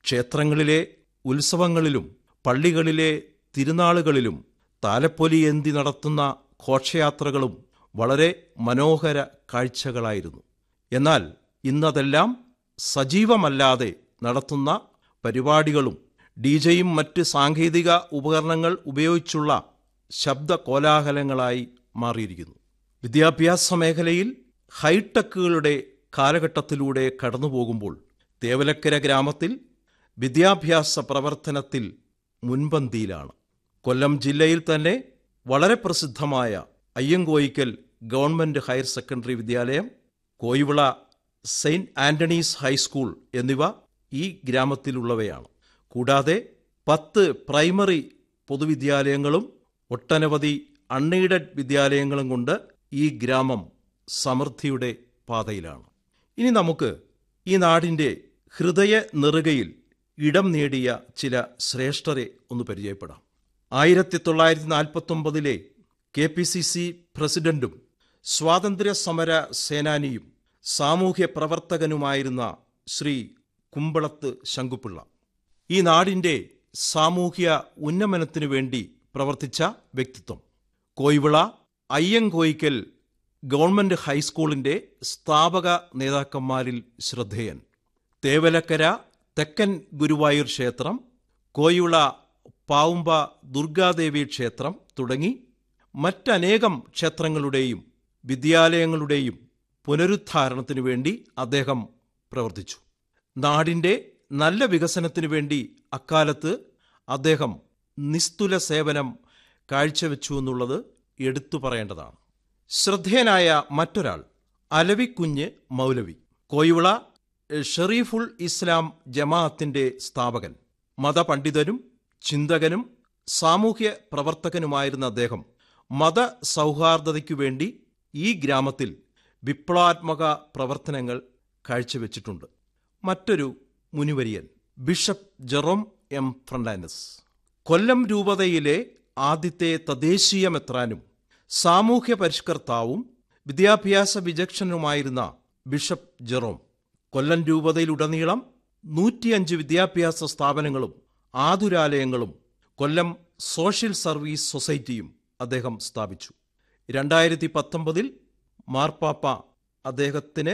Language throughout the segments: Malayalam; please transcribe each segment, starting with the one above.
ക്ഷേത്രങ്ങളിലെ ഉത്സവങ്ങളിലും പള്ളികളിലെ തിരുനാളുകളിലും താലപ്പൊലി എന്തി നടത്തുന്ന ഘോഷയാത്രകളും വളരെ മനോഹര കാഴ്ചകളായിരുന്നു എന്നാൽ ഇന്നതെല്ലാം സജീവമല്ലാതെ നടത്തുന്ന പരിപാടികളും ഡി ജെയും മറ്റ് സാങ്കേതിക ഉപകരണങ്ങൾ ഉപയോഗിച്ചുള്ള ശബ്ദ കോലാഹലങ്ങളായി മാറിയിരിക്കുന്നു വിദ്യാഭ്യാസ മേഖലയിൽ ഹൈടെക്കുകളുടെ കാലഘട്ടത്തിലൂടെ കടന്നുപോകുമ്പോൾ തേവലക്കര ഗ്രാമത്തിൽ വിദ്യാഭ്യാസ പ്രവർത്തനത്തിൽ മുൻപന്തിയിലാണ് കൊല്ലം ജില്ലയിൽ തന്നെ വളരെ പ്രസിദ്ധമായ അയ്യങ്കോയിക്കൽ ഗവൺമെന്റ് ഹയർ സെക്കൻഡറി വിദ്യാലയം കോയിവിള സെയിന്റ് ആന്റണീസ് ഹൈസ്കൂൾ എന്നിവ ഈ ഗ്രാമത്തിലുള്ളവയാണ് കൂടാതെ പത്ത് പ്രൈമറി പൊതുവിദ്യാലയങ്ങളും ഒട്ടനവധി അൺഎയ്ഡഡ് വിദ്യാലയങ്ങളും കൊണ്ട് ഈ ഗ്രാമം സമൃദ്ധിയുടെ പാതയിലാണ് ഇനി നമുക്ക് ഈ നാടിൻ്റെ ഹൃദയ നെറുകയിൽ ഇടം നേടിയ ചില ശ്രേഷ്ഠരെ ഒന്ന് പരിചയപ്പെടാം ആയിരത്തി തൊള്ളായിരത്തി നാൽപ്പത്തൊമ്പതിലെ കെ പി സി സി പ്രസിഡന്റും സ്വാതന്ത്ര്യ സമര സേനാനിയും സാമൂഹ്യ പ്രവർത്തകനുമായിരുന്ന ശ്രീ കുമ്പളത്ത് ശങ്കുപിള്ള ഈ നാടിൻ്റെ സാമൂഹ്യ ഉന്നമനത്തിനു വേണ്ടി പ്രവർത്തിച്ച വ്യക്തിത്വം കോയിവിള അയ്യങ്കോയിക്കൽ ഗവൺമെന്റ് ഹൈസ്കൂളിന്റെ സ്ഥാപക നേതാക്കന്മാരിൽ ശ്രദ്ധേയൻ തേവലക്കര തെക്കൻ ഗുരുവായൂർ ക്ഷേത്രം കോയിവിള പാവുമ്പ ദുർഗാദേവി ക്ഷേത്രം തുടങ്ങി മറ്റനേകം ക്ഷേത്രങ്ങളുടെയും വിദ്യാലയങ്ങളുടെയും പുനരുദ്ധാരണത്തിനു വേണ്ടി അദ്ദേഹം പ്രവർത്തിച്ചു നാടിൻ്റെ നല്ല വികസനത്തിനു വേണ്ടി അക്കാലത്ത് അദ്ദേഹം നിസ്തുല സേവനം കാഴ്ചവെച്ചു എന്നുള്ളത് എടുത്തു പറയേണ്ടതാണ് ശ്രദ്ധേയനായ മറ്റൊരാൾ അലവിക്കുഞ്ഞ് മൗലവി കോയിവിള ഷെറീഫുൾ ഇസ്ലാം ജമാഅത്തിന്റെ സ്ഥാപകൻ മതപണ്ഡിതനും ചിന്തകനും സാമൂഹ്യ പ്രവർത്തകനുമായിരുന്ന അദ്ദേഹം മത സൗഹാർദ്ദതയ്ക്കു വേണ്ടി ഈ ഗ്രാമത്തിൽ വിപ്ലവാത്മക പ്രവർത്തനങ്ങൾ കാഴ്ചവെച്ചിട്ടുണ്ട് മറ്റൊരു മുനിവരിയൻ ബിഷപ്പ് ജെറോം എം ഫ്രണ്ടാനസ് കൊല്ലം രൂപതയിലെ ആദ്യത്തെ തദ്ദേശീയ മെത്രാനും സാമൂഹ്യ പരിഷ്കർത്താവും വിദ്യാഭ്യാസ വിചക്ഷണനുമായിരുന്ന ബിഷപ്പ് ജെറോം കൊല്ലം രൂപതയിലുടനീളം നൂറ്റിയഞ്ച് വിദ്യാഭ്യാസ സ്ഥാപനങ്ങളും ആതുരാലയങ്ങളും കൊല്ലം സോഷ്യൽ സർവീസ് സൊസൈറ്റിയും അദ്ദേഹം സ്ഥാപിച്ചു രണ്ടായിരത്തി പത്തൊമ്പതിൽ മാർപ്പാപ്പ അദ്ദേഹത്തിന്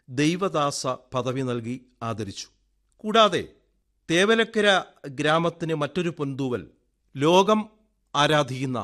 ദൈവദാസ പദവി നൽകി ആദരിച്ചു കൂടാതെ തേവലക്കര ഗ്രാമത്തിന് മറ്റൊരു പൊന്തൂവൽ ലോകം ആരാധിക്കുന്ന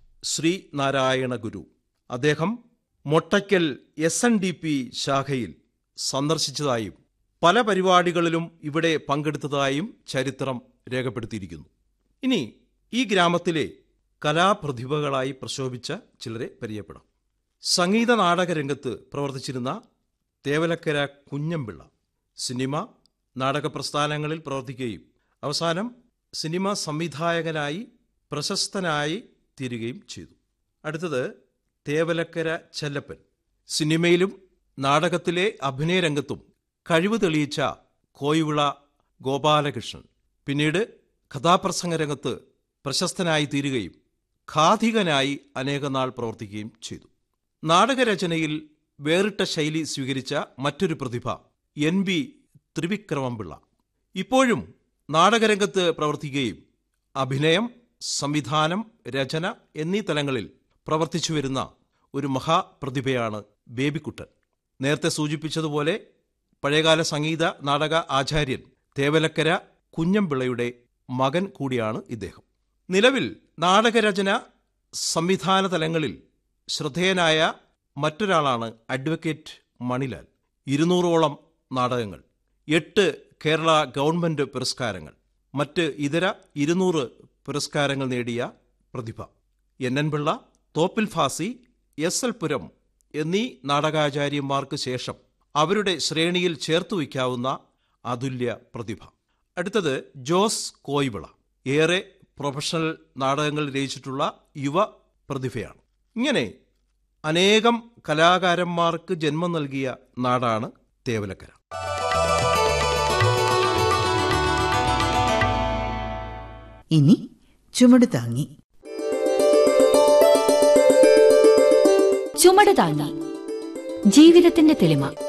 ശ്രീനാരായണ ഗുരു അദ്ദേഹം മൊട്ടയ്ക്കൽ എസ് എൻ ഡി പി ശാഖയിൽ സന്ദർശിച്ചതായും പല പരിപാടികളിലും ഇവിടെ പങ്കെടുത്തതായും ചരിത്രം രേഖപ്പെടുത്തിയിരിക്കുന്നു ഇനി ഈ ഗ്രാമത്തിലെ കലാപ്രതിഭകളായി പ്രശോഭിച്ച ചിലരെ പരിചയപ്പെടാം സംഗീത നാടക രംഗത്ത് പ്രവർത്തിച്ചിരുന്ന തേവലക്കര കുഞ്ഞമ്പിള്ള സിനിമ നാടക പ്രസ്ഥാനങ്ങളിൽ പ്രവർത്തിക്കുകയും അവസാനം സിനിമ സംവിധായകനായി പ്രശസ്തനായി തീരുകയും ചെയ്തു അടുത്തത് തേവലക്കര ചെല്ലപ്പൻ സിനിമയിലും നാടകത്തിലെ അഭിനയ രംഗത്തും കഴിവ് തെളിയിച്ച കോയിവിള ഗോപാലകൃഷ്ണൻ പിന്നീട് കഥാപ്രസംഗ രംഗത്ത് പ്രശസ്തനായി തീരുകയും ഖാധികനായി അനേകനാൾ പ്രവർത്തിക്കുകയും ചെയ്തു നാടകരചനയിൽ വേറിട്ട ശൈലി സ്വീകരിച്ച മറ്റൊരു പ്രതിഭ എൻ ബി ത്രിവിക്രമംപിള്ള ഇപ്പോഴും നാടകരംഗത്ത് പ്രവർത്തിക്കുകയും അഭിനയം സംവിധാനം രചന എന്നീ തലങ്ങളിൽ പ്രവർത്തിച്ചു വരുന്ന ഒരു മഹാപ്രതിഭയാണ് ബേബിക്കുട്ടൻ നേരത്തെ സൂചിപ്പിച്ചതുപോലെ പഴയകാല സംഗീത നാടക ആചാര്യൻ തേവലക്കര കുഞ്ഞമ്പിള്ളയുടെ മകൻ കൂടിയാണ് ഇദ്ദേഹം നിലവിൽ നാടകരചന സംവിധാന തലങ്ങളിൽ ശ്രദ്ധേയനായ മറ്റൊരാളാണ് അഡ്വക്കേറ്റ് മണിലാൽ ഇരുന്നൂറോളം നാടകങ്ങൾ എട്ട് കേരള ഗവൺമെന്റ് പുരസ്കാരങ്ങൾ മറ്റ് ഇതര ഇരുന്നൂറ് പുരസ്കാരങ്ങൾ നേടിയ പ്രതിഭ N N Pillai Thoppil Bhasi S L Puram എന്നീ നാടകാചാര്യന്മാർക്ക് ശേഷം അവരുടെ ശ്രേണിയിൽ ചേർത്തു വയ്ക്കാവുന്ന അതുല്യ പ്രതിഭ അടുത്തത് ജോസ് കോയിവിള ഏറെ പ്രൊഫഷണൽ നാടകങ്ങൾ രചിച്ചിട്ടുള്ള യുവ പ്രതിഭയാണ് ഇങ്ങനെ അനേകം കലാകാരന്മാർക്ക് ജന്മം നൽകിയ നാടാണ് തേവലക്കര ഇനി ചുമട് താങ്ങി ചുമട് താങ്ങി ജീവിതത്തിന്റെ തെളിമ